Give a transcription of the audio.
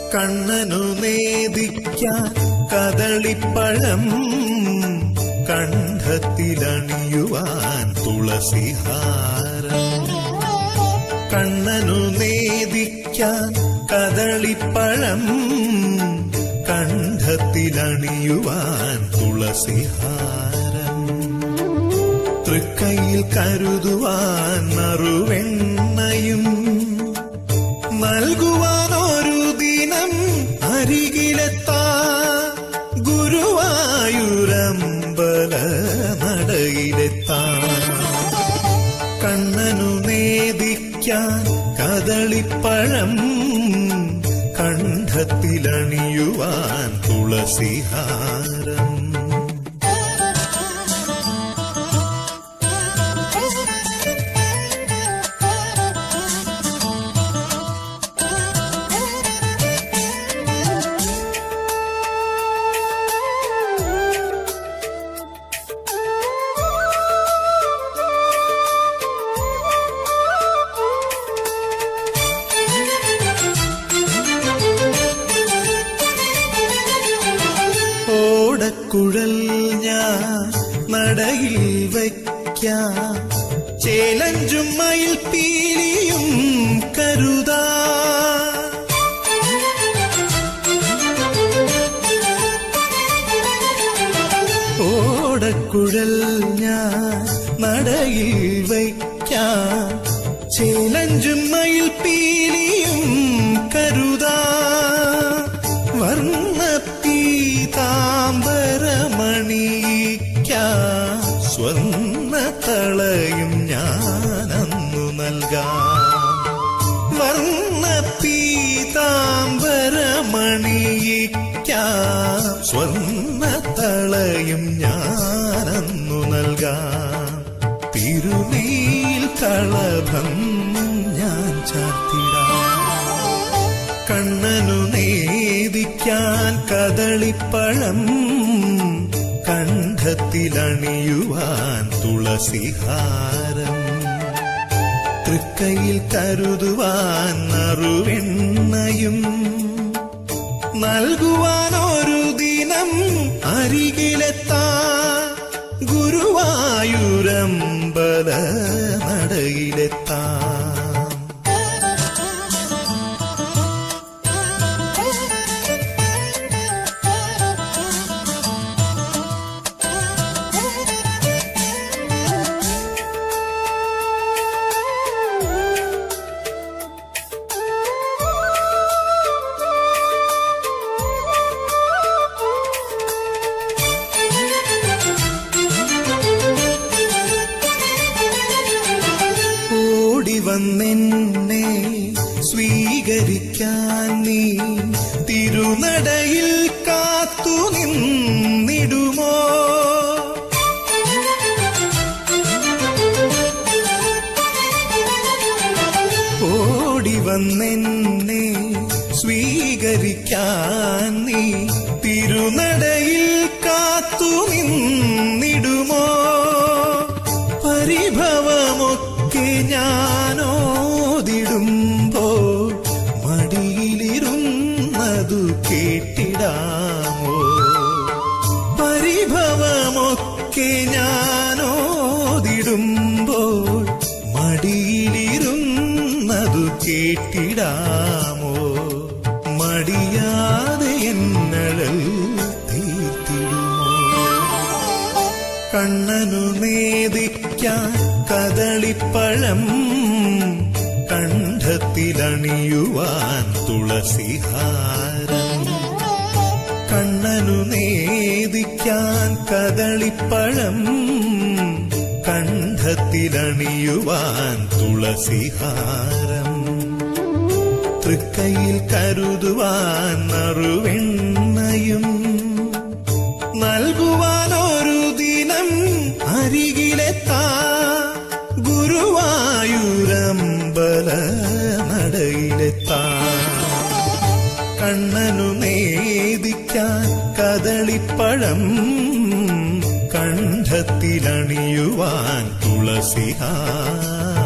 കണ്ണനു നേദിക്കാൻ കദളിപ്പഴം കണ്ഠത്തിലണിയുവാൻ തുളസിഹാരം കണ്ണനു നേദിക്കാൻ കദളിപ്പഴം കണ്ഠത്തിലണിയുവാൻ തുളസിഹാരം തൃക്കൈയിൽ കരുതുവാൻ നറുവെണ്ണയും നൽകുവാൻ ഒരു ദിനം അരികിലെത്താ ഗുരുവായൂരമ്പല നടയിലെത്താ കണ്ണനു നേദിക്കാൻ കദളിപ്പഴം കണ്ഠത്തിലണിയുവാൻ തുളസിഹാരം ഓടക്കുഴൽ ഞാൻ നടയിൽ വയ്ക്കാം ചേലഞ്ചും മയിൽ പീലിയും കരുതാ ഓടക്കുഴൽ ഞാൻ നടയിൽ വയ്ക്കാം ചേലഞ്ചും മയിൽ പീലിയും കരുതാ വർണ്ണ പീതാംബരമണിക്കാം സ്വർണ്ണ തളയും ഞാനന്നു നൽകാം വർണ്ണ പീതാംബരമണിയിക്കാം സ്വർണ്ണ തളയും ഞാനന്നു നൽകാം തിരുമേൽ കളഭം ഞാൻ ചാർത്തിടാം കണ്ണനു നേദിക്കാൻ കദളിപ്പഴം കണ്ഠത്തിലണിയുവാൻ തുളസിഹാരം തൃക്കൈയിൽ കരുതുവാൻ നറുവെണ്ണയും നൽകുവാൻ ഒരു ദിനം അരികിലെത്താ ഗുരുവായൂരമ്പല നടയിലെത്താം ഓടി വന്നെന്നെ സ്വീകരിക്കാൻ നീ തിരുനടയിൽ കാത്തു നിന്നിടുമോ ഓടി വന്നെന്നെ സ്വീകരിക്കാൻ നീ തിരുനടയിൽ കാത്തു നിന്നിടുമോ പരിഭവമൊക്കെ ഞാനോതിടുമ്പോൾ മടിയിലിരുന്നതു കേട്ടിടാമോ പരിഭവമൊക്കെ ഞാനോതിടുമ്പോൾ മടിയിലിരുന്നതു കേട്ടിടാമോ മടിയാതെ എന്നഴൽ തീർത്തിടുമോ കണ്ണനു നേദിക്കാൻ കദളിപ്പഴം കണ്ഠത്തിലണിയുവാൻ തുളസിഹാരം കണ്ണനു നേദിക്കാൻ കദളിപ്പഴം കണ്ഠത്തിലണിയുവാൻ തുളസിഹാരം തൃക്കൈയിൽ കരുതുവാൻ നറുവെണ്ണയും നൽകുവാൻ ഒരു ദിനം അരികിലെത്താ ഗുരുവായൂരമ്പല നടയിലെത്താ കണ്ണനു നേദിക്കാൻ കദളിപ്പഴം കണ്ഠത്തിലണിയുവാൻ തുളസിഹാരം